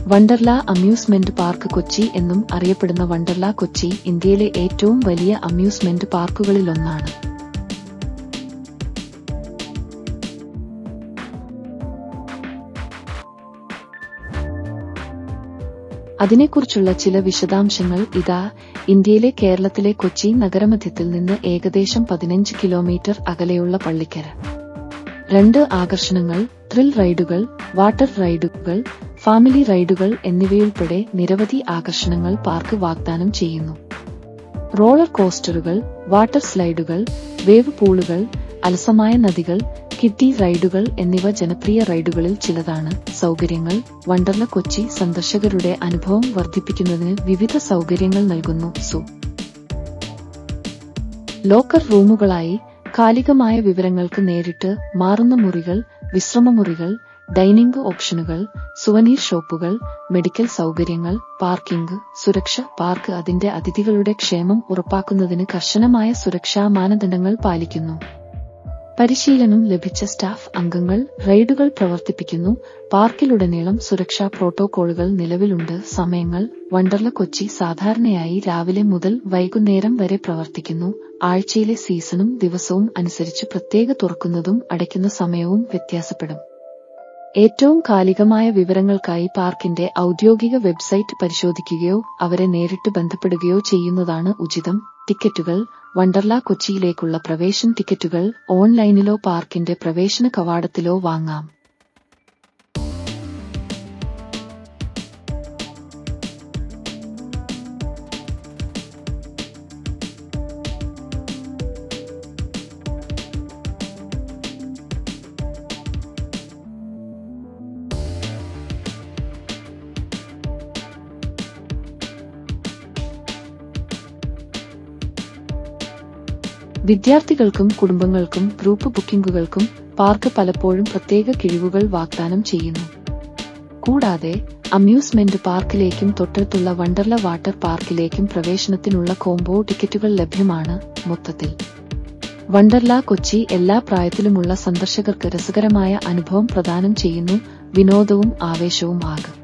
Wonderla amusement park Kochi എന്നും അറിയപ്പെടുന്ന വണ്ടർല കൊച്ചി ഇന്ത്യയിലെ ഏറ്റവും വലിയ അമ്യൂസ്മെന്റ് പാർക്കുകളിലൊന്നാണ് അതിനെക്കുറിച്ചുള്ള ചില വിശദാംശങ്ങൾ ഇതാ ഇന്ത്യയിലെ കേരളത്തിലെ കൊച്ചി നഗരമധ്യത്തിൽ നിന്ന് ഏകദേശം പതിനഞ്ച് കിലോമീറ്റർ അകലെയുള്ള പള്ളിക്കര രണ്ട് ആകർഷണങ്ങൾ ത്രിൽ റൈഡുകൾ വാട്ടർ റൈഡുകൾ ഫാമിലി റൈഡുകൾ എന്നിവയുൾപ്പെടെ നിരവധി ആകർഷണങ്ങൾ പാർക്ക് വാഗ്ദാനം ചെയ്യുന്നു റോളർ കോസ്റ്ററുകൾ വാട്ടർ സ്ലൈഡുകൾ വേവ് പൂളുകൾ അലസമായ നദികൾ കിഡ്ഡി റൈഡുകൾ എന്നിവ ജനപ്രിയ റൈഡുകളിൽ ചിലതാണ് സൗകര്യങ്ങൾ വണ്ടർല കൊച്ചി സന്ദർശകരുടെ അനുഭവം വർദ്ധിപ്പിക്കുന്നതിന് വിവിധ സൗകര്യങ്ങൾ നൽകുന്നു സു ലോക്കർ റൂമുകളായി കാലികമായ വിവരങ്ങൾക്ക് നേരിട്ട് മാറുന്ന മുറികൾ വിശ്രമമുറികൾ ഡൈനിംഗ് ഓപ്ഷനുകൾ സുവനീർ ഷോപ്പുകൾ മെഡിക്കൽ സൗകര്യങ്ങൾ പാർക്കിംഗ് സുരക്ഷ പാർക്ക് അതിന്റെ അതിഥികളുടെ ക്ഷേമം ഉറപ്പാക്കുന്നതിന് കർശനമായ സുരക്ഷാ മാനദണ്ഡങ്ങൾ പാലിക്കുന്നു പരിശീലനം ലഭിച്ച സ്റ്റാഫ് അംഗങ്ങൾ റൈഡുകൾ പ്രവർത്തിപ്പിക്കുന്നു പാർക്കിലുടനീളം സുരക്ഷാ പ്രോട്ടോകോളുകൾ നിലവിലുണ്ട് സമയങ്ങൾ വണ്ടർല കൊച്ചി സാധാരണയായി രാവിലെ മുതൽ വൈകുന്നേരം വരെ പ്രവർത്തിക്കുന്നു ആഴ്ചയിലെ സീസണും ദിവസവും അനുസരിച്ച് പ്രത്യേക തുറക്കുന്നതും അടയ്ക്കുന്ന സമയവും വ്യത്യാസപ്പെടും ഏറ്റവും കാലികമായ വിവരങ്ങൾക്കായി പാർക്കിന്റെ ഔദ്യോഗിക വെബ്സൈറ്റ് പരിശോധിക്കുകയോ അവരെ നേരിട്ട് ബന്ധപ്പെടുകയോ ചെയ്യുന്നതാണ് ഉചിതം ടിക്കറ്റുകൾ വണ്ടർല കൊച്ചിയിലേക്കുള്ള പ്രവേശന ടിക്കറ്റുകൾ ഓൺലൈനിലോ പാർക്കിന്റെ പ്രവേശന കവാടത്തിലോ വാങ്ങാം വിദ്യാർത്ഥികൾക്കും കുടുംബങ്ങൾക്കും ഗ്രൂപ്പ് ബുക്കിംഗുകൾക്കും പാർക്ക് പലപ്പോഴും പ്രത്യേക കിഴിവുകൾ വാഗ്ദാനം ചെയ്യുന്നു കൂടാതെ അമ്യൂസ്മെന്റ് പാർക്കിലേക്കും തൊട്ടടുത്തുള്ള വണ്ടർല വാട്ടർ പാർക്കിലേക്കും പ്രവേശനത്തിനുള്ള കോംബോ ടിക്കറ്റുകൾ ലഭ്യമാണ് മൊത്തത്തിൽ വണ്ടർല കൊച്ചി എല്ലാ പ്രായത്തിലുമുള്ള സന്ദർശകർക്ക് രസകരമായ അനുഭവം പ്രദാനം ചെയ്യുന്നു വിനോദവും ആവേശവും ആകും